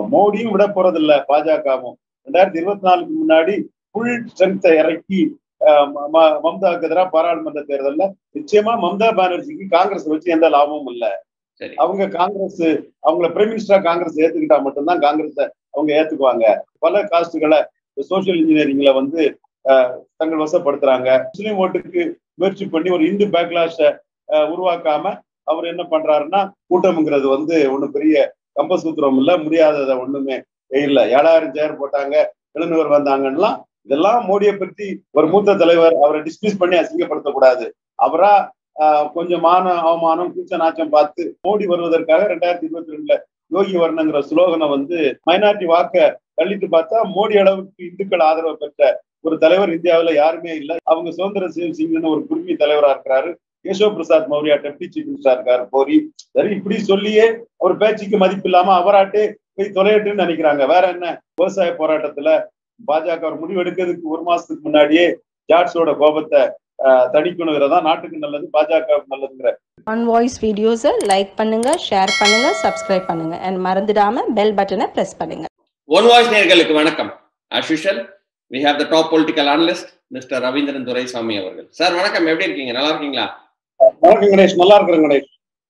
மோடியும் விட போறதில்ல பாஜகவும் ரெண்டாயிரத்தி இருபத்தி நாலுக்கு முன்னாடி ஃபுல் ஸ்ட்ரென்த்தை இறக்கி மம்தாவுக்கு எதிராக பாராளுமன்ற தேர்தல்ல நிச்சயமா மம்தா பானர்ஜிக்கு காங்கிரஸ் வச்சு எந்த லாபமும் இல்ல சரி அவங்க காங்கிரஸ் அவங்கள பிரைம் மினிஸ்டரா காங்கிரஸ் ஏத்துக்கிட்டா மட்டும்தான் காங்கிரஸ் அவங்க ஏத்துக்குவாங்க பல காஸ்டுகளை சோசியல் இன்ஜினியரிங்ல வந்து தங்கள் வசப்படுத்துறாங்க முஸ்லீம் ஓட்டுக்கு முயற்சி பண்ணி ஒரு இந்து பேக்லாஷ உருவாக்காம அவர் என்ன பண்றாருன்னா கூட்டம்ங்கிறது வந்து ஒண்ணு பெரிய கம்பசூத்திரம் இல்ல முடியாதத ஒண்ணுமே இல்ல ஏழாயிரம் சேர் போட்டாங்க எழுநூறு வந்தாங்கன்னா இதெல்லாம் மோடியை பற்றி ஒரு மூத்த தலைவர் அவரை டிஸ்மிஸ் பண்ணி அசிங்கப்படுத்தக்கூடாது அவரா கொஞ்சம் மான அவமானம் கூச்ச நாச்சம் பார்த்து மோடி வருவதற்காக ரெண்டாயிரத்தி இருபத்தி ரெண்டுல யோகி வர்ணங்கிற சுலோகனை வந்து மைனாரிட்டி வாக்க தள்ளிட்டு பார்த்தா மோடி அளவுக்கு இந்துக்கள் ஆதரவு பெற்ற ஒரு தலைவர் இந்தியாவில யாருமே இல்லை அவங்க சுதந்திர சிங் சிங்னு ஒரு குடுமி தலைவரா இருக்கிறாரு கேசவ பிரசாத் மௌரியா டெப்டி சீஃப் மினிஸ்டரா இருக்காரு போரி சரி இப்படி சொல்லியே அவர் பேச்சுக்கு மதிப்பு இல்லாம அவராட்டே போய் தொலையட்டுன்னு நினைக்கிறாங்க வேற என்ன விவசாய போராட்டத்துல பாஜக ஒரு முடிவு எடுக்கிறதுக்கு ஒரு மாசத்துக்கு முன்னாடியே ஜாட்ஸோட கோபத்தை தணிக்கணுங்கிறதா நாட்டுக்கு நல்லது பாஜக நல்லதுங்கிற ஆன் வாய்ஸ் வீடியோஸை லைக் பண்ணுங்க ஷேர் பண்ணுங்க சப்ஸ்கிரைப் பண்ணுங்க அண்ட் மறந்துடாம பெல் பட்டனை பிரஸ் பண்ணுங்க ஒன் வாய்ஸ் நேர்களுக்கு வணக்கம் as usual we have the top political analyst mister Ravindran Duraisamy அவர்கள் சார் வணக்கம் எப்படி இருக்கீங்க நல்லா இருக்கீங்களா வணக்கம் கணேஷ் நல்லா இருக்கிறேன் Ganesh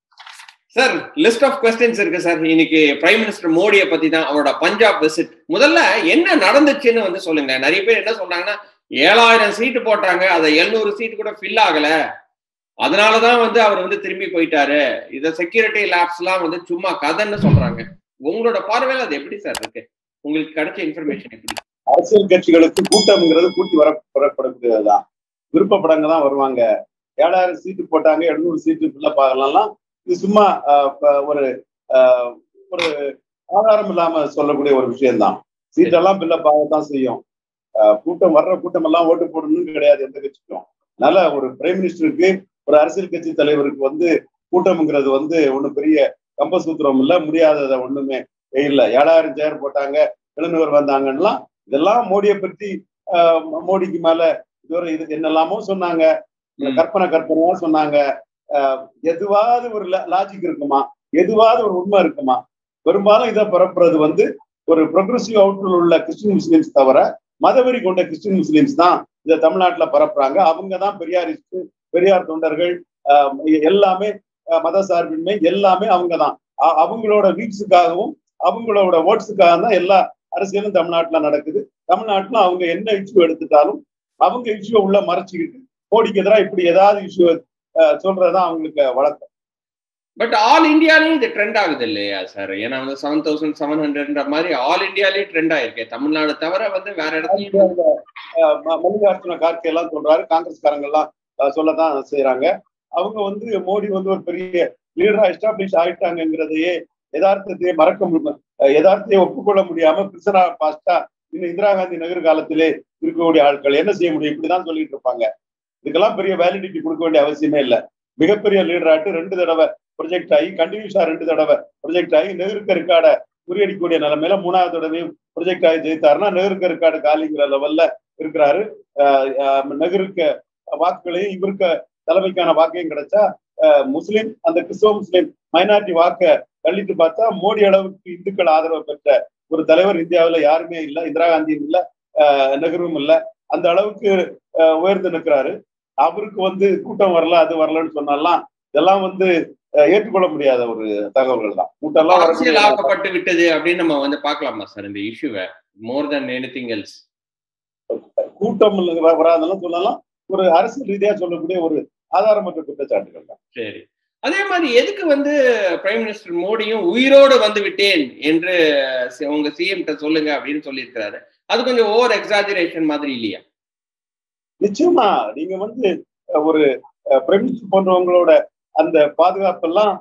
sir list of questions இருக்கு சார் இன்னைக்கு பிரைம் மினிஸ்டர் மோடியை பத்தி தான் அவரோட பஞ்சாப் விசிட் முதல்ல என்ன நடந்துச்சுன்னு வந்து சொல்லுங்க நிறைய பேர் என்ன சொன்னாங்கன்னா ஏழாயிரம் சீட்டு போட்டாங்க அதை எழுநூறு சீட்டு கூட ஃபில் ஆகல அதனாலதான் வந்து அவர் வந்து திரும்பி போயிட்டாரு இத செக்யூரிட்டி லேப்ஸ் எல்லாம் வந்து சும்மா கதைன்னு சொல்றாங்க உங்களோட பார்வையில அது எப்படி சார் இருக்கு உங்களுக்கு கிடைச்ச இன்ஃபர்மேஷன் எப்படி அரசியல் கட்சிகளுக்கு கூட்டம்ங்கிறது கூட்டி வர வரப்படக்கூடியதுதான் விருப்பப்படங்க தான் வருவாங்க ஏழாயிரம் சீட்டு போட்டாங்க எழுநூறு சீட்டு ஃபில்லப் ஆகலாம் இது சும்மா ஒரு ஒரு ஆதாரம் இல்லாம சொல்லக்கூடிய ஒரு விஷயம்தான் சீட்டெல்லாம் ஃபில்லப் ஆகத்தான் செய்யும் கூட்டம் வர்ற கூட்டம் எல்லாம் ஓட்டு போடணும்னு கிடையாது எந்த கட்சிக்கும் அதனால ஒரு பிரைம் மினிஸ்டருக்கு ஒரு அரசியல் கட்சி தலைவருக்கு வந்து கூட்டம்ங்கிறது வந்து ஒண்ணு பெரிய கம்பசூத்திரம் இல்ல முடியாதத ஒண்ணுமே இல்ல ஏழாயிரம் சேர் போட்டாங்க எழுநூறு வந்தாங்கன்னா இதெல்லாம் மோடியை பற்றி மோடிக்கு மேல இதுவரை இது என்னெல்லாமோ சொன்னாங்க கற்பனை கற்பனையா சொன்னாங்க எதுவாவது ஒரு லாஜிக் இருக்குமா எதுவாவது ஒரு உண்மை இருக்குமா பெரும்பாலும் இதை பரப்புறது வந்து ஒரு ப்ரொக்ரெசிவ் அவுட்ல உள்ள கிறிஸ்டின் முஸ்லிம்ஸ் தவிர மதவெறி கொண்ட கிறிஸ்டின் முஸ்லிம்ஸ் தான் இதை தமிழ்நாட்டுல பரப்புறாங்க அவங்க தான் பெரியாரிஸ்ட் பெரியார் தொண்டர்கள் எல்லாமே மத சார்பின்மை எல்லாமே அவங்க தான் அவங்களோட வீட்ஸுக்காகவும் அவங்களோட ஓட்ஸுக்காக தான் எல்லா அரசியலும் தமிழ்நாட்டுல நடக்குது தமிழ்நாட்டுல அவங்க என்ன இஷ்யூ எடுத்துட்டாலும் அவங்க இஷ்யூ உள்ள மறைச்சிக்கிட்டு மோடிக்கு எதிராக இப்படி ஏதாவது இஷ்யூ சொல்றதுதான் அவங்களுக்கு வழக்கம் பட் ஆல் இந்தியாலையும் இது ட்ரெண்ட் ஆகுது இல்லையா சார் ஏன்னா வந்து செவன் தௌசண்ட் செவன் ஹண்ட்ரட்ன்ற மாதிரி ஆல் இந்தியாலயும் ட்ரெண்ட் ஆயிருக்கு தமிழ்நாடு தவிர வந்து வேற இடத்துலயும் மல்லிகார்ஜுன கார்கே எல்லாம் சொல்றாரு காங்கிரஸ்காரங்க எல்லாம் சொல்லதான் செய்யறாங்க அவங்க வந்து மோடி வந்து ஒரு பெரிய லீடரா எஸ்டாப்ளிஷ் ஆயிட்டாங்கிறதையே யதார்த்தத்தையே மறக்க யதார்த்தையை ஒப்புக்கொள்ள முடியாம பிரிசனா பாஸ்டா இன்னும் இந்திரா காந்தி நகர் காலத்திலே இருக்கக்கூடிய ஆட்கள் என்ன செய்ய முடியும் இப்படிதான் சொல்லிட்டு இருப்பாங்க இதுக்கெல்லாம் பெரிய வேலிடிட்டி கொடுக்க வேண்டிய அவசியமே இல்லை மிகப்பெரிய லீடராட்டு ரெண்டு தடவை ப்ரொஜெக்ட் ஆகி கண்டினியூஸா ரெண்டு தடவை ப்ரொஜெக்ட் ஆகி நெருக்க ரெக்கார்டை முறியடிக்கக்கூடிய நிலைமையில மூணாவது தடவையும் ப்ரொஜெக்ட் ஆகி ஜெயித்தாருன்னா நெருக்க ரெக்கார்டு காலிங்கிற லெவல்ல இருக்கிறாரு நெகருக்க வாக்குகளையும் இவருக்க தலைமைக்கான வாக்கையும் கிடைச்சா முஸ்லிம் அந்த கிறிஸ்தவ முஸ்லிம் மைனாரிட்டி வாக்க தள்ளிட்டு பார்த்தா மோடி அளவுக்கு இந்துக்கள் ஆதரவு பெற்ற ஒரு தலைவர் இந்தியாவில் யாருமே இல்லை இந்திரா காந்தியும் இல்லை நெஹ்ரும் இல்லை அந்த அளவுக்கு உயர்ந்து நிற்கிறாரு அவருக்கு வந்து கூட்டம் வரல அது வரலன்னு சொன்னாலாம் இதெல்லாம் வந்து ஏற்றுக்கொள்ள முடியாத ஒரு தகவல்கள் தான் கூட்டம்லாம் அரசியல் ஆக்கப்பட்டு விட்டது அப்படின்னு நம்ம வந்து பார்க்கலாமா சார் இந்த இஷ்யூவை more than anything else கூட்டம் வராதெல்லாம் சொல்லலாம் ஒரு அரசியல் ரீதியா சொல்லக்கூடிய ஒரு ஆதாரமற்ற குற்றச்சாட்டுகள் தான் சரி அதே மாதிரி எதுக்கு வந்து பிரைம் மினிஸ்டர் மோடியும் உயிரோடு வந்து விட்டேன் என்று உங்க சிஎம் சொல்லுங்க அப்படின்னு சொல்லியிருக்கிறாரு அது கொஞ்சம் ஓவர் எக்ஸாஜரேஷன் மாதிரி இல்லையா நிச்சயமா நீங்க வந்து ஒரு பிரைம் மினிஸ்டர் போன்றவங்களோட அந்த பாதுகாப்பெல்லாம்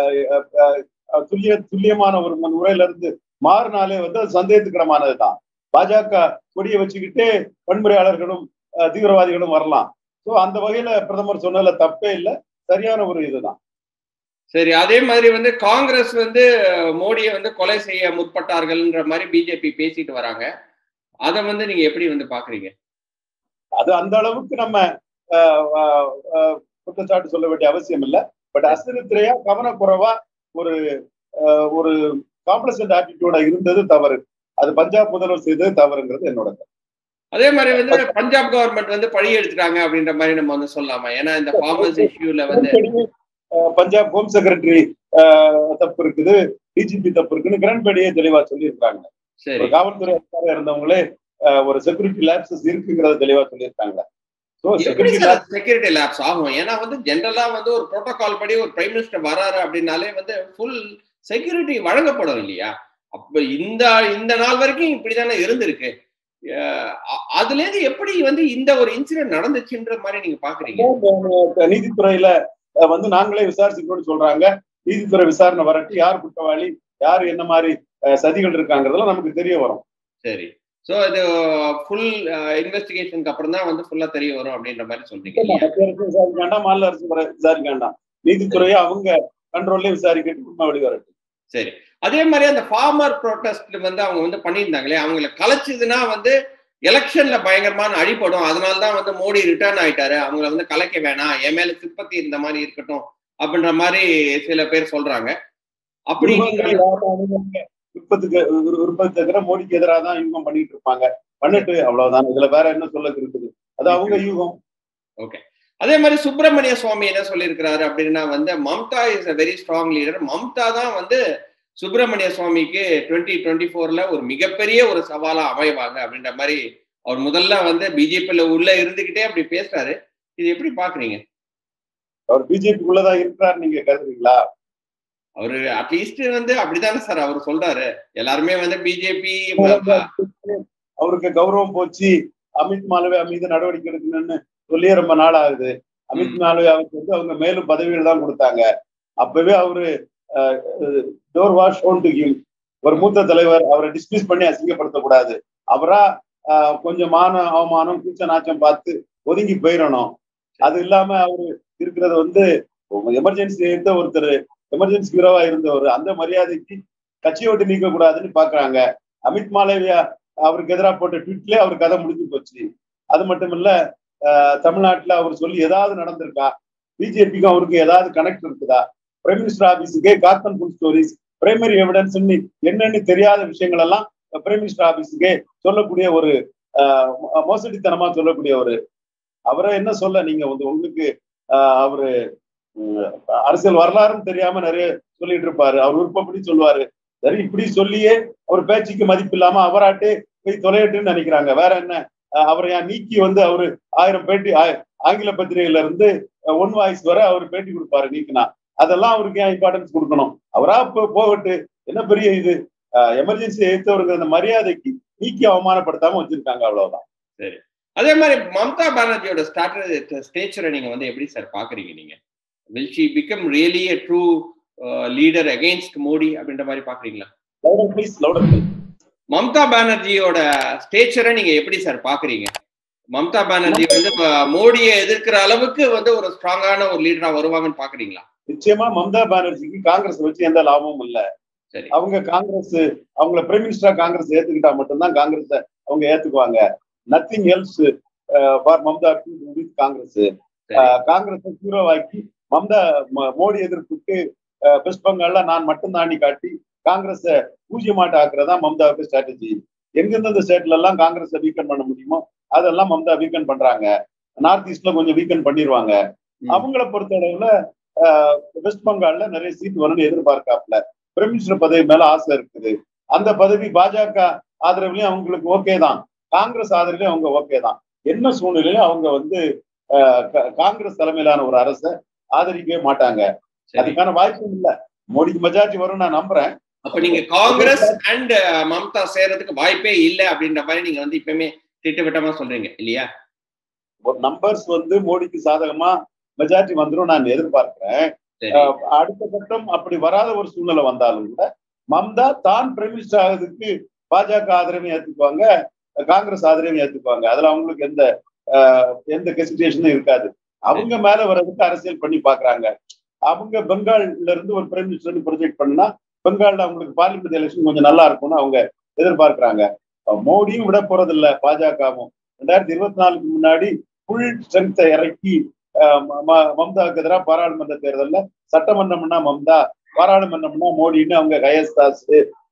துல்லிய துல்லியமான ஒரு முறையில இருந்து மாறினாலே வந்து அது சந்தேகத்துக்கிடமானது தான் பாஜக கொடியை வச்சுக்கிட்டே வன்முறையாளர்களும் தீவிரவாதிகளும் வரலாம் ஸோ அந்த வகையில பிரதமர் சொன்னதுல தப்பே இல்லை சரியான ஒரு இதுதான் சரி அதே மாதிரி வந்து காங்கிரஸ் வந்து மோடியை வந்து கொலை செய்ய முற்பட்டார்கள்ன்ற மாதிரி பிஜேபி பேசிட்டு வராங்க அதை வந்து நீங்க எப்படி வந்து பாக்குறீங்க அது அந்த அளவுக்கு நம்ம குற்றச்சாட்டு சொல்ல வேண்டிய அவசியம் இல்லை பட் அசிரித்திரையா கவனக்குறைவா ஒரு ஒரு காம்ப்ளசன்ட் ஆட்டிடியூடா இருந்தது தவறு அது பஞ்சாப் முதல்வர் செய்தது தவறுங்கிறது என்னோட கருத்து. அதே மாதிரி வந்து பஞ்சாப் கவர்மெண்ட் வந்து பழி எடுத்துட்டாங்க அப்படின்ற மாதிரி நம்ம வந்து சொல்லலாமா ஏன்னா இந்த ஃபார்மர்ஸ் இஷ்யூல வந்து அஹ், பஞ்சாப் ஹோம் செக்ரட்டரி தப்பு இருக்குது டிஜிபி தப்பு இருக்குன்னு கிரண்பேடியே தெளிவா சொல்லியிருக்காங்க சரி ஒரு காவல்துறை அதிகாரியா இருந்தவங்களே அஹ், ஒரு செக்யூரிட்டி லேப்சஸ் இருக்குங்கிறத தெளிவா சொல்லியிருக்காங்க ஸோ எப்படி செக்யூரிட்டி சார் செக்யூரிட்டி லேப்ஸ் ஆகும் ஏன்னா வந்து ஜென்ரலா வந்து ஒரு புரோட்டோகால் படி ஒரு பிரைம் மினிஸ்டர் வராரு அப்படின்னாலே வந்து ஃபுல் செக்யூரிட்டி வழங்கப்படும் இல்லையா அப்ப இந்த இந்த நாள் வரைக்கும் இப்படிதானே இருந்திருக்கு அஹ் அ- அதுல இருந்து எப்படி வந்து இந்த ஒரு இன்சிடென்ட் நடந்துச்சுன்ற மாதிரி நீங்க பாக்குறீங்க லேப்ஸ் நீதித்துறையில அஹ், வந்து நாங்களே விசாரிச்சுக்கணும்னு சொல்றாங்க நீதித்துறை விசாரணை வரட்டு யார் குற்றவாளி யார் என்ன மாதிரி அஹ், சதிகள் இருக்காங்கிறதெல்லாம் நமக்கு தெரிய வரும் சரி சோ இது ஃபுல் இன்வெஸ்டிகேஷனுக்கு அப்புறம் தான் வந்து ஃபுல்லா தெரிய வரும் அப்படின்ற மாதிரி சொல்றீங்க இல்லையா மத்திய அரசு விசாரிக்க வேண்டாம் மாநில அரசு வர- விசாரிக்க வேண்டாம் நீதித்துறையை அவங்க கண்ட்ரோல்லே விசாரிக்கட்டு உண்மை வெளிவரட்டு சரி அதே மாதிரி அந்த ஃபார்மர் ப்ரோட்டஸ்ட் வந்து அவங்க வந்து பண்ணியிருந்தாங்களே அவங்கள கலைச்சதுன்னா வந்து எலெக்ஷன்ல பயங்கரமான அடிப்படும் அதனால தான் வந்து மோடி ரிட்டர்ன் ஆயிட்டாரு அவங்கள வந்து கலைக்க வேணாம் என் மேல சிப்பத்தி இந்த மாதிரி இருக்கட்டும் அப்படின்ற மாதிரி சில பேர் சொல்றாங்க அப்படி நீங்க விருப்பத்துக்கு விரு- விருப்பத்துக்கு தவிர மோடிக்கு எதிராக தான் யூகம் பண்ணிட்டு இருப்பாங்க பண்ணிட்டு அவ்வளவுதான் இதுல வேற என்ன சொல்ல இருக்குது அது அவங்க யூகம் அதே மாதிரி சுப்பிரமணிய சுவாமி என்ன சொல்லியிருக்கிறாரு அப்படின்னா வந்து Mamata is a very strong leader Mamata தான் வந்து சுப்பிரமணிய சுவாமிக்கு டுவெண்ட்டி டுவெண்ட்டி ஃபோர்ல ஒரு மிகப்பெரிய ஒரு சவாலா அமைவாங்க அப்படின்ற மாதிரி அவர் முதல்ல வந்து பிஜேபியில உள்ள இருந்துகிட்டே அப்படி பேசுறாரு இது எப்படி பாக்குறீங்க அவர் பிஜேபிக்குள்ளதான் இருக்கிறார் நீங்க கருதுறீங்களா அவரு அட்லீஸ்ட் வந்து அப்படிதானே சார் அவர் சொல்றாரு எல்லாருமே வந்து பிஜேபி அவருக்கு கௌரவம் போச்சு அமித் மாலவே மீது நடவடிக்கை எடுக்கணும்னு சொல்லியே ரொம்ப நாள் ஆகுது அமித் மாலவே அவருக்கு வந்து அவங்க மேலும் பதவிகள் தான் கொடுத்தாங்க அப்பவே அவரு door was shown to him ஒரு மூத்த தலைவர் அவரை டிஸ்மிஸ் பண்ணி அசிங்கப்படுத்தக்கூடாது அவரா ஆஹ், கொஞ்சம் மான அவமானம் கூச்ச நாச்சம் பார்த்து ஒதுங்கி போயிடணும் அது இல்லாம அவரு இருக்கிறது வந்து எமர்ஜென்சி இருந்த ஒருத்தர் எமர்ஜென்சி ஹீரோவா இருந்தவர் அந்த மரியாதைக்கு கட்சியை விட்டு நீக்க கூடாதுன்னு பாக்குறாங்க அமித் மாலவியா அவருக்கு எதிராக போட்ட ட்வீட்லயே அவர் கதை முடிஞ்சு போச்சு அது மட்டும் இல்ல ஆஹ், தமிழ்நாட்டுல அவர் சொல்லி ஏதாவது நடந்திருக்கா பிஜேபிக்கும் அவருக்கு ஏதாவது கனெக்ட் இருக்குதா பிரைம் மினிஸ்டர் ஆபீஸுக்கே கார்பன் ஃபுல் ஸ்டோரிஸ் பிரைமரி எவிடன்ஸ் என்னன்னு தெரியாத விஷயங்கள் எல்லாம் பிரைம் மினிஸ்டர் ஆபீஸுக்கே சொல்லக்கூடிய ஒரு ஆஹ், மோ- மோசடித்தனமா சொல்லக்கூடிய ஒரு அவரை என்ன சொல்ல நீங்க வந்து உங்களுக்கு ஆஹ், அவரு உம், அரசியல் வரலாறும் தெரியாம நிறைய சொல்லிட்டு இருப்பாரு அவர் விருப்பப்படி சொல்லுவாரு சரி இப்படி சொல்லியே அவர் பேச்சுக்கு மதிப்பு இல்லாம அவராட்டே போய் தொலையட்டுன்னு நினைக்கிறாங்க வேற என்ன அஹ் அவரை ஏன் நீக்கி வந்து அவரு ஆயிரம் பேட்டி ஆ- ஆங்கில பத்திரிகையில இருந்து ஒன் வாய்ஸ் வர அவர் பேட்டி கொடுப்பாரு நீக்கினா அதெல்லாம் அவருக்கு ஏன் இம்பார்ட்டன்ஸ் கொடுக்கணும் அவரா போ- போகட்டு என்ன பெரிய இது எமர்ஜென்சி எடுத்தவருங்கிற அந்த மரியாதைக்கு நீக்கி அவமானப்படுத்தாம வச்சிருக்காங்க அவ்வளவுதான் அதே மாதிரி மம்தா பானர்ஜியோட ஸ்டார்டர் ஸ்டேச்சரை நீங்க வந்து எப்படி சார் பாக்குறீங்க நீங்க will she become really a true leader against Modi அப்படின்ற மாதிரி பாக்குறீங்களா louder please louder please Mamata பானர்ஜியோட ஸ்டேச்சரை நீங்க எப்படி சார் பாக்குறீங்க மம்தா பானர்ஜி வந்து அஹ், மோடியை எதிர்க்கிற அளவுக்கு வந்து ஒரு ஸ்ட்ராங்கான ஒரு லீடரா வருவாங்கன்னு பாக்குறீங்களா நிச்சயமா மம்தா பானர்ஜிக்கு காங்கிரஸ் வச்சு எந்த லாபமும் இல்ல சரி அவங்க காங்கிரஸ் அவங்கள பிரைம் மினிஸ்டரா காங்கிரஸ் ஏத்துக்கிட்டா மட்டும்தான் காங்கிரஸ் அவங்க ஏத்துக்குவாங்க nothing else for Mamata with Congress சரி. காங்கிரஸ் ஹீரோவாக்கி மம்தா ம- மோடி எதிர்ப்புக்கு வெஸ்ட் பெங்கால்ல நான் மட்டும் தாண்டி காட்டி காங்கிரஸ பூஜ்யமாட்ட ஆக்குறதா மம்தாவுக்கு ஸ்ட்ராட்டஜி எங்கெந்த இந்த ஸ்டேட்ல எல்லாம் காங்கிரஸை வீக்கன் பண்ண முடியுமோ அதெல்லாம் மம்தா வீக்கன் பண்றாங்க நார்த் ஈஸ்ட்ல கொஞ்சம் வீக்கன் பண்ணிடுவாங்க ம். அவங்கள பொறுத்தளவுல ஆஹ், வெஸ்ட் பெங்கால்ல நிறைய சீட் வரும்னு எதிர்பார்க்காப்ல பிரைம் மினிஸ்டர் பதவி மேல ஆசை இருக்குது அந்த பதவி பாஜக ஆதரவுலயும் அவங்களுக்கு ஓகே தான் காங்கிரஸ் ஆதரவுலயும் அவங்க ஓகே தான் என்ன சூழ்நிலையிலும் அவங்க வந்து ஆஹ், கா- காங்கிரஸ் தலைமையிலான ஒரு அரசை ஆதரிக்கவே மாட்டாங்க சரி அதுக்கான வாய்ப்பும் இல்ல மோடிக்கு மெஜாரிட்டி வரும் நான் நம்புறேன் அப்ப நீங்க காங்கிரஸ் அண்ட் மம்தா சேர்றதுக்கு வாய்ப்பே இல்லை அப்படின்ற மாதிரி நீங்க வந்து இப்பவுமே திட்டவட்டமா சொல்றீங்க இல்லையா ஒரு நம்பர்ஸ் வந்து மோடிக்கு சாதகமா மெஜாரிட்டி வந்துடும் நான் எதிர்பார்க்கிறேன் சரி ஆஹ் அடுத்த கட்டம் அப்படி வராத ஒரு சூழ்நிலை வந்தாலும் கூட மம்தா தான் பிரைம் மினிஸ்டர் ஆகிறதுக்கு பாஜக ஆதரவையும் ஏத்துக்குவாங்க காங்கிரஸ் ஆதரவையும் ஏத்துக்குவாங்க அதுல அவங்களுக்கு எந்த ஆஹ் எந்த ஹெசிடேஷனும் இருக்காது அவங்க மேல வர்றதுக்கு அரசியல் பண்ணி பாக்குறாங்க அவங்க பெங்கால்ல இருந்து ஒரு பிரைம் மினிஸ்டர் ப்ரொஜெக்ட் பண்ணா பெங்கால்ல அவங்களுக்கு பார்லிமெண்ட் எலெக்ஷன் கொஞ்சம் நல்லா இருக்கும்னு அவங்க எதிர்பார்க்கிறாங்க மோடியும் விட போறதில்ல பாஜகவும் ரெண்டாயிரத்தி இருபத்தி நாலுக்கு முன்னாடி ஃபுல் ஸ்ட்ரென்த்தை இறக்கி ஆஹ் ம- ம- மம்தாவுக்கு எதிராக பாராளுமன்ற தேர்தல்ல சட்டமன்றம்னா மம்தா பாராளுமன்றம்னா மோடின்னு அவங்க கயஸ்தாஸ்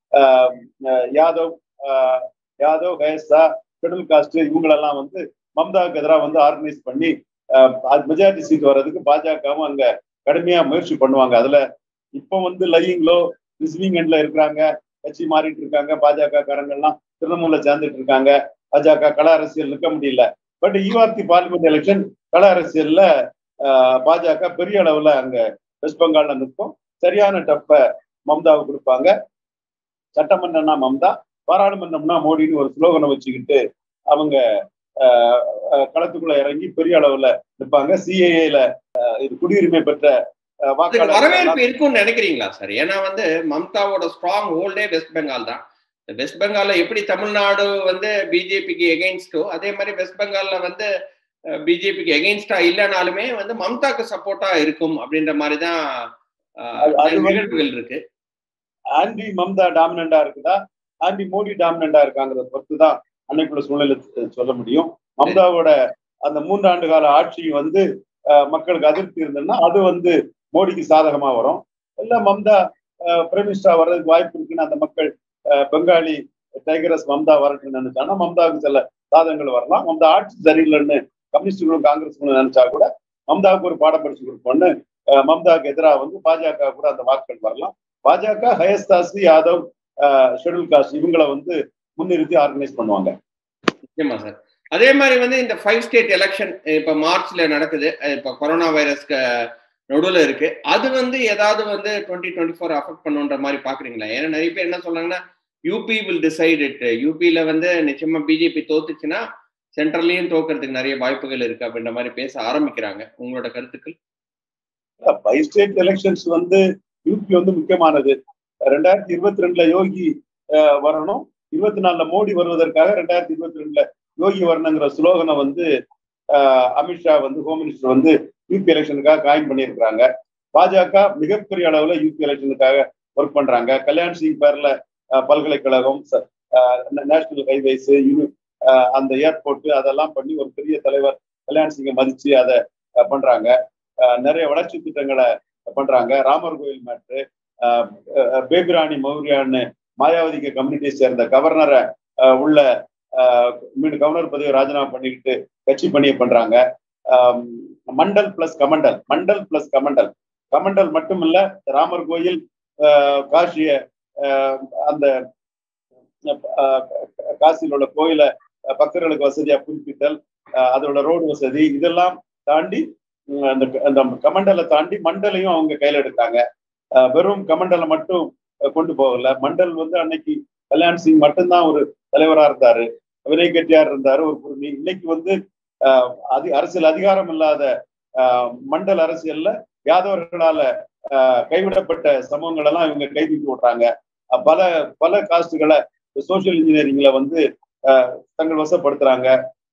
யாதவ் ஆஹ், யாதவ் கயஸ்தா ஷெட்யூல் காஸ்ட் இவங்களெல்லாம் வந்து மம்தாவுக்கு எதிராக வந்து ஆர்கனைஸ் பண்ணி மெஜாரிட்டி சீட் வர்றதுக்கு பாஜகவும் அங்க கடுமையா முயற்சி பண்ணுவாங்க அதுல இப்போ வந்து லையிங்லோ ரிசீவிங் எண்ட்ல இருக்கிறாங்க கட்சி மாறிட்டு இருக்காங்க பாஜக காரங்கள்லாம் திரிணாமுல்ல சேர்ந்துட்டு இருக்காங்க பாஜக கள அரசியல் நிற்க முடியல பட் ஈவார்த்தி பார்லிமெண்ட் எலெக்ஷன் கள அரசியல்ல ஆஹ், பாஜக பெரிய அளவுல அங்க வெஸ்ட் பெங்கால்ல நிற்கும் சரியான டப்ப மம்தாவுக்கு கொடுப்பாங்க சட்டமன்றம்னா மம்தா பாராளுமன்றம்னா மோடின்னு ஒரு ஸ்லோகனை வச்சுக்கிட்டு அவங்க ஆஹ், ஆஹ், களத்துக்குள்ள இறங்கி பெரிய அளவுல நிற்பாங்க சிஏஏல இது குடியுரிமை பெற்ற ஆஹ், அதுக்கு வாக்காளர்கள் வரவேற்பு இருக்கும்னு நினைக்கிறீங்களா சார் ஏன்னா வந்து மம்தாவோட ஸ்ட்ராங் ஹோல்டே வெஸ்ட் பெங்கால் தான் வெஸ்ட் பெங்கால்ல எப்படி தமிழ்நாடு வந்து பிஜேபிக்கு எகெயின்ஸ்டோ அதே மாதிரி வெஸ்ட் பெங்கால்ல வந்து பிஜேபிக்கு எகெயின்ஸ்டா இல்லைனாலுமே வந்து மம்தாக்கு சப்போர்ட்டா இருக்கும் அப்படின்ற மாதிரி தான் அது- அது வந்து- நிகழ்வுகள் இருக்கு ஆன்டி மம்தா டாமினண்டா இருக்குதா ஆன்டி மோடி டாமினண்டா இருக்காங்கிறத பொறுத்து தான் அன்னைக்குள்ள சூழ்நிலை சொல்ல முடியும் மம்தாவோட அந்த மூன்று ஆண்டு கால ஆட்சி வந்து அஹ், மக்களுக்கு அதிருப்தி இருந்ததுன்னா அது வந்து மோடிக்கு சாதகமா வரும் இல்ல மம்தா பிரைம் மினிஸ்டரா வர்றதுக்கு வாய்ப்பு இருக்குன்னு அந்த மக்கள் அஹ், பெங்காலி டைகரஸ் மம்தா வரட்டும்னு நினைச்சாங்கன்னா மம்தாவுக்கு சில சாதகங்கள் வரலாம் மம்தா ஆட்சி சரியில்லைன்னு கம்யூனிஸ்டுகளும் காங்கிரஸ்களும் நினைச்சா கூட மம்தாவுக்கு ஒரு பாடம் படிச்சு கொடுப்போம்னு அஹ், மம்தாவுக்கு எதிராக வந்து பாஜக கூட அந்த வாக்குகள் வரலாம் பாஜக ஹயஸ்தாஸ் யாதவ் ஷெட்யூல் காஸ்ட் இவங்களை வந்து முன்னிறுத்தி ஆர்கனைஸ் பண்ணுவாங்க நிச்சயமா சார் அதே மாதிரி வந்து இந்த ஃபைவ் ஸ்டேட் எலெக்ஷன் இப்ப மார்ச்ல நடக்குது அஹ் இப்ப கொரோனா வைரஸ்க்கு நடுவுல இருக்கு அது வந்து ஏதாவது வந்து டுவெண்ட்டி டுவெண்ட்டி ஃபோர் அஃபெக்ட் பண்ணுன்ற மாதிரி பாக்குறீங்களா ஏன்னா நிறைய பேர் என்ன சொல்றாங்கன்னா யூபி வில் டிசைட் இட் யூபியில வந்து நிச்சயமா பிஜேபி தோத்துச்சுன்னா சென்ட்ரல்லையும் தோக்கிறதுக்கு நிறைய வாய்ப்புகள் இருக்கு அப்படின்ற மாதிரி பேச ஆரம்பிக்கிறாங்க உங்களோட கருத்துக்கள் ஃபைவ் ஸ்டேட் எலெக்ஷன்ஸ் வந்து யூபி வந்து முக்கியமானது ரெண்டாயிரத்தி இருபத்தி ரெண்டுல யோகி அஹ், வரணும் இருபத்தி நாலுல மோடி வருவதற்காக ரெண்டாயிரத்தி இருபத்தி ரெண்டுல யோகி வரணுங்கிற ஸ்லோகனை வந்து அஹ், அமித்ஷா வந்து ஹோம் மினிஸ்டர் வந்து யூபி எலெக்ஷனுக்காக காயின் பண்ணியிருக்கிறாங்க பாஜக மிகப்பெரிய அளவுல யூபி எலெக்ஷனுக்காக ஒர்க் பண்றாங்க கல்யாண் சிங் பேர்ல அஹ், பல்கலைக்கழகம் நேஷனல் ஹைவேஸ் அந்த ஏர்போர்ட் அதெல்லாம் பண்ணி ஒரு பெரிய தலைவர் கல்யாண் சிங்கை மதிச்சு அதை அஹ், பண்றாங்க அஹ், நிறைய வளர்ச்சி திட்டங்களை பண்றாங்க ராமர் கோயில் மேட்ரு பேபிராணி மௌரியான்னு மாயாவதிக்கு கம்யூனிட்டியை சேர்ந்த கவர்னரை அஹ், உள்ள அஹ், மீண்டும் கவர்னர் பதவியை ராஜினாமா பண்ணிக்கிட்டு கட்சி பணியை பண்றாங்க ஆம், மண்டல் பிளஸ் கமண்டல் மண்டல் பிளஸ் கமண்டல் கமண்டல் மட்டும் இல்ல ராமர் கோயில் அஹ், காஷிய அஹ், அந்த அஹ், காசியில் உள்ள கோயிலை அஹ், பக்தர்களுக்கு வசதியா புதுப்பித்தல் அஹ், அதோட ரோடு வசதி இதெல்லாம் தாண்டி உம், அந்த அந்த கமண்டலை தாண்டி மண்டலையும் அவங்க கையில எடுத்தாங்க அஹ், வெறும் கமண்டலை மட்டும் அஹ், கொண்டு போகல மண்டல் வந்து அன்னைக்கு கல்யாண் சிங் மட்டும்தான் ஒரு தலைவரா இருந்தாரு வினய் கட்டியார் இருந்தாரு ஒரு குருமி இன்னைக்கு வந்து அஹ், அதி அரசியல் அதிகாரம் இல்லாத அஹ், மண்டல் அரசியல்ல யாதவர்களால அஹ், கைவிடப்பட்ட சமூகங்கள் எல்லாம் இவங்க கை தூக்கி விடுறாங்க அஹ், பல பல காஸ்டுகளை சோசியல் இன்ஜினியரிங்ல வந்து அஹ், தங்கள் வசப்படுத்துறாங்க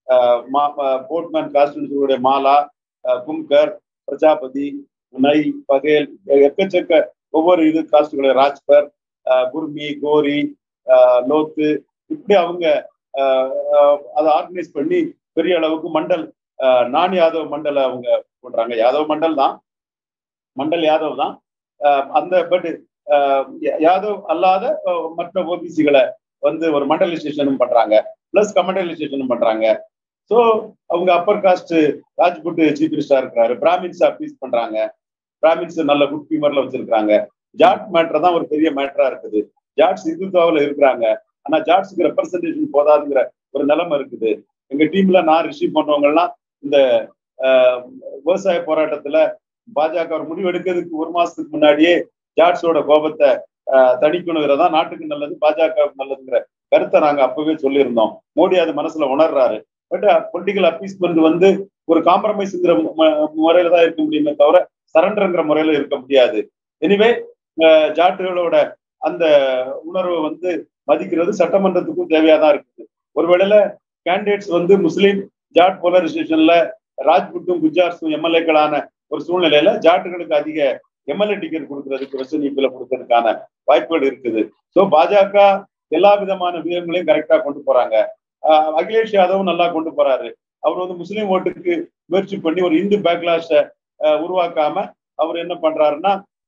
போட்மேன் காஸ்ட் மாலா அஹ், கும்கர் பிரஜாபதி நை பகேல் எக்கச்சக்க ஒவ்வொரு இது காஸ்டுகளை ராஜ்பர் அஹ், குர்மி கோரி அஹ், லோத்து இப்படி அவங்க அஹ், அஹ், அதை ஆர்கனைஸ் பண்ணி பெரிய அளவுக்கு மண்டல் அஹ், நான் யாதவ் மண்டல அவங்க போடுறாங்க யாதவ் மண்டல் தான் மண்டல் யாதவ் தான் அஹ், அந்த பட் யாதவ் அல்லாத அஹ், மற்ற ஓபிசிகளை வந்து ஒரு மண்டலைசேஷனும் பண்றாங்க பிளஸ் கமண்டலைசேஷனும் பண்றாங்க ஸோ அவங்க அப்பர் காஸ்ட் ராஜ்புட் சீஃப் மினிஸ்டரா இருக்கிறாரு பிராமின்ஸ் அப்பீஸ் பண்றாங்க பிராமின்ஸ் நல்ல குட் ஹியூமர்ல வச்சிருக்காங்க ஜாட் மேட்டர் தான் ஒரு பெரிய மேட்டரா இருக்குது ஜாட்ஸ் இந்துத்துவாவில் இருக்கிறாங்க ஆனா ஜாட்ஸுக்கு ரெப்ரசன்டேஷன் போதாதுங்கிற ஒரு நிலைமை இருக்குது எங்க டீம்ல நான் ரிசீவ் பண்றவங்க எல்லாம் இந்த ஆஹ், விவசாய போராட்டத்துல பாஜக ஒரு முடிவு எடுக்கிறதுக்கு ஒரு மாசத்துக்கு முன்னாடியே ஜாட்ஸோட கோபத்தை ஆஹ், தணிக்கணுங்கிறதா நாட்டுக்கு நல்லது பாஜக நல்லதுங்கிற கருத்தை நாங்க அப்பவே சொல்லியிருந்தோம் மோடி அது மனசுல உணர்றாரு பட் பொலிட்டிக்கல் அப்பீஸ்மெண்ட் வந்து ஒரு காம்ப்ரமைஸ்ங்கிற முறையில தான் இருக்க முடியுமே தவிர சரண்டர்ங்கிற முறையில இருக்க முடியாது எனிவே ஜாட்டுகளோட அந்த உணர்வை வந்து மதிக்கிறது சட்டமன்றத்துக்கும் தேவையா தான் இருக்குது ஒருவேளை கேண்டிடேட்ஸ் வந்து முஸ்லீம் ஜாட் போலரைசேஷன்ல ராஜ்புட்டும் குஜார்ஸும் எம்எல்ஏக்களான ஒரு சூழ்நிலையில ஜாட்டுகளுக்கு அதிக எம்எல்ஏ டிக்கெட் கொடுக்கறதுக்கு வெஸ்டர்ன் யூபியில கொடுக்கறதுக்கான வாய்ப்புகள் இருக்குது ஸோ பாஜக எல்லா விதமான விதங்களையும் கரெக்டா கொண்டு போறாங்க ஆஹ் அகிலேஷ் யாதவும் நல்லா கொண்டு போறாரு அவர் வந்து முஸ்லீம் ஓட்டுக்கு முயற்சி பண்ணி ஒரு இந்து பேக்லாஷ உருவாக்காம அவர் என்ன பண்றாருன்னா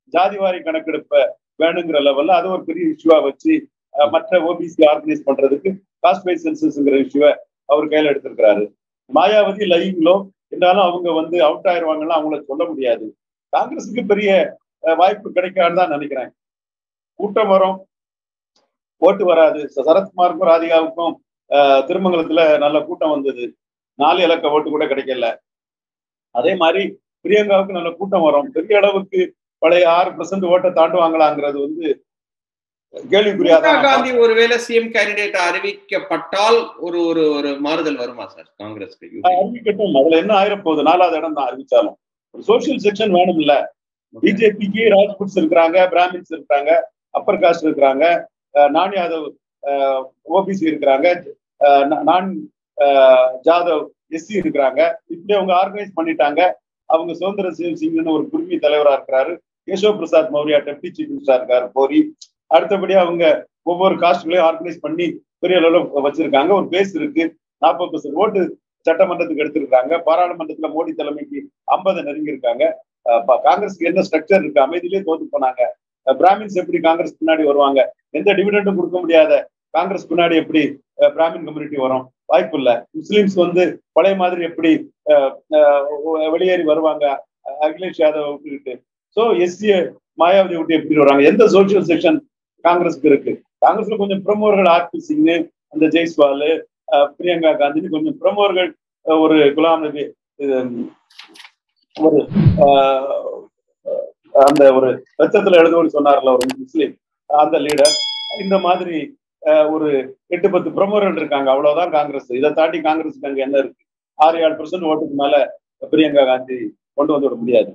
ஜாதிவாரி கணக்கெடுப்பை வேணுங்கிற லெவல்ல அது ஒரு பெரிய இஷ்யூவா வச்சு அஹ், மற்ற ஓபிசி ஆர்கனைஸ் பண்றதுக்கு காஸ்ட் வைஸ் சென்சஸ்ங்கிற இஷ்யூவை அவர் கையில எடுத்திருக்கிறாரு மாயாவதி லைங்களோ என்றாலும் அவங்க வந்து அவுட் ஆயிருவாங்கன்னு அவங்கள சொல்ல முடியாது காங்கிரஸுக்கு பெரிய அஹ், வாய்ப்பு கிடைக்காதுன்னு தான் நினைக்கிறேன் கூட்டம் வரும் ஓட்டு வராது ச- சரத்குமாருக்கும் ராதிகாவுக்கும் அஹ், திருமங்கலத்துல நல்ல கூட்டம் வந்தது நாலு இலக்க ஓட்டு கூட கிடைக்கல அதே மாதிரி பிரியங்காவுக்கு நல்ல கூட்டம் வரும் பெரிய அளவுக்கு பழைய ஆறு பர்சன்ட் ஓட்டை தாண்டுவாங்களாங்கிறது வந்து கேள்விக்குறியாதான் பிரியங்கா நான் காந்தி ஒருவேளை சிஎம் கேண்டிடேட் அறிவிக்கப்பட்டால் ஒரு ஒரு ஒரு மாறுதல் வருமா சார் காங்கிரஸ்க்கு UP? அறிவிக்கட்டும் அதுல என்ன ஆயிரப்போகுது நாலாவது இடம் தான் அறிவிச்சாலும் ஒரு சோசியல் செக்ஷன் வேணும்ல பிஜேபிக்கு ராஜ்புட்ஸ் இருக்கிறாங்க பிராமின்ஸ் இருக்கிறாங்க அப்பர் காஸ்ட் இருக்கிறாங்க அஹ் நான் யாதவ் ஓபிசி இருக்கிறாங்க அஹ் நா- நான் அஹ், ஜாதவ் எஸ்சி இருக்கிறாங்க இப்படி அவங்க ஆர்கனைஸ் பண்ணிட்டாங்க அவங்க சுதந்திர சிங் சிங்னு ஒரு குடுமி தலைவரா இருக்கிறாரு கேசவ் பிரசாத் மௌரியா டெப்டி சீஃப் மினிஸ்டரா இருக்காரு போரி அடுத்தபடி அவங்க ஒவ்வொரு காஸ்ட்களையும் ஆர்கனைஸ் பண்ணி பெரிய அளவில் வச்சிருக்காங்க ஒரு பேஸ் இருக்கு நாற்பது பர்சன்ட் ஓட்டு சட்டமன்றத்துக்கு எடுத்திருக்காங்க பாராளுமன்றத்துல மோடி தலைமைக்கு ஐம்பது நெருங்கி இருக்காங்க அஹ் ப- காங்கிரஸ்க்கு என்ன ஸ்ட்ரக்சர் இருக்கு அமைதியிலே தோத்து போனாங்க அஹ் பிராமின்ஸ் எப்படி காங்கிரஸ் பின்னாடி வருவாங்க எந்த டிவிடெண்டும் கொடுக்க முடியாத காங்கிரஸ் பின்னாடி எப்படி அஹ் பிராமின் கம்யூனிட்டி வரும் வாய்ப்பு இல்ல முஸ்லிம்ஸ் வந்து பழைய மாதிரி எப்படி அஹ், அஹ், வெளியேறி வருவாங்க அஹ் அகிலேஷ் யாதவ் விட்டுக்கிட்டு ஸோ எஸ்சி மாயாவதி விட்டு எப்படி வராங்க எந்த சோசியல் செக்ஷன் காங்கிரஸ்க்கு இருக்கு காங்கிரஸ்ல கொஞ்சம் பிரமுகர்கள் ஆர்பி சிங் அந்த ஜெய்ஸ்வால் அஹ், பிரியங்கா காந்தி கொஞ்சம் பிரமுகர்கள் அஹ், ஒரு குலாம் நபி இது, ஒரு அஹ், அந்த ஒரு ரத்தத்துல எழுதுவோடு சொன்னார்ல ஒரு முஸ்லீம் அந்த லீடர் இந்த மாதிரி அஹ், ஒரு எட்டு பத்து பிரமுகர்கள் இருக்காங்க அவ்வளவுதான் காங்கிரஸ் இதை தாண்டி காங்கிரஸுக்கு அங்க என்ன இருக்கு ஆறு ஏழு பர்சன்ட் ஓட்டுக்கு மேல பிரியங்கா காந்தி கொண்டு வந்து விட முடியாது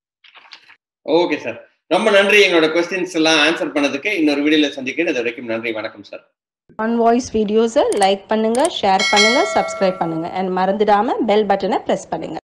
ஓகே சார் ரொம்ப நன்றி எங்களோட கொஸ்டின்ஸ் எல்லாம் ஆன்சர் பண்ணதுக்கு இன்னொரு வீடியோல சந்திக்கிறேன் அது வரைக்கும் நன்றி வணக்கம் சார் ஆன் வாய்ஸ் வீடியோஸை லைக் பண்ணுங்க ஷேர் பண்ணுங்க சப்ஸ்கிரைப் பண்ணுங்க அண்ட் மறந்துடாம பெல் பட்டனை ப்ரெஸ் பண்ணுங்க